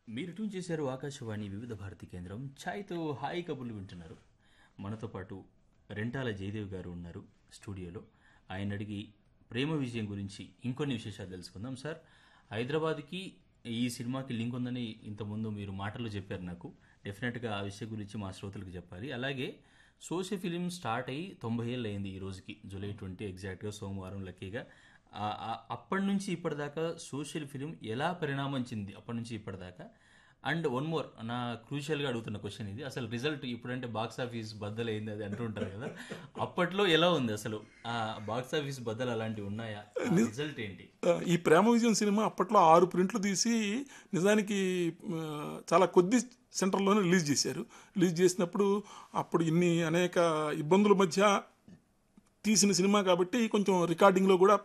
మీరు ట్యూన్ చేశారు ఆకాశవాణి వివిధ భారతి కేంద్రం ఛాయ్తో హాయ్ కబుర్లు వింటున్నారు మనతో పాటు రెంటాల జయదేవ్ గారు ఉన్నారు స్టూడియోలో ఆయన అడిగి ప్రేమ విజయం గురించి ఇంకొన్ని విశేషాలు తెలుసుకుందాం సార్ హైదరాబాద్కి ఈ సినిమాకి లింక్ ఉందని ఇంతకుముందు మీరు మాటల్లో చెప్పారు నాకు డెఫినెట్గా ఆ విషయం గురించి మా శ్రోతలకు చెప్పాలి అలాగే సోషల్ ఫిలిం స్టార్ట్ అయ్యి తొంభై ఏళ్ళు అయింది ఈ రోజుకి జూలై ట్వంటీ ఎగ్జాక్ట్గా సోమవారం లక్కీగా ఆ- ఆ- అప్పటి నుంచి ఇప్పటిదాకా సోషల్ ఫిలిం ఎలా పరిణామం చెంది అప్పటి నుంచి ఇప్పటిదాకా అండ్ వన్ మోర్ నా క్రూషియల్గా అడుగుతున్న క్వశ్చన్ ఇది అసలు రిజల్ట్ ఇప్పుడంటే బాక్స్ ఆఫీస్ బద్దలైంది అది అంటుంటారు కదా అప్పట్లో ఎలా ఉంది అసలు ఆ బాక్స్ ఆఫీస్ బద్దలు అలాంటివి ఉన్నాయా రిజల్ట్ ఏంటి ఆ, ఈ ప్రేమ విజయం సినిమా అప్పట్లో ఆరు ప్రింట్లు తీసి నిజానికి ఆ, చాలా కొద్ది సెంటర్లోనే రిలీజ్ చేశారు రిలీజ్ చేసినప్పుడు అప్పుడు ఇన్ని అనేక ఇబ్బందుల మధ్య తీసిన సినిమా కాబట్టి కొంచెం రికార్డింగ్లో కూడా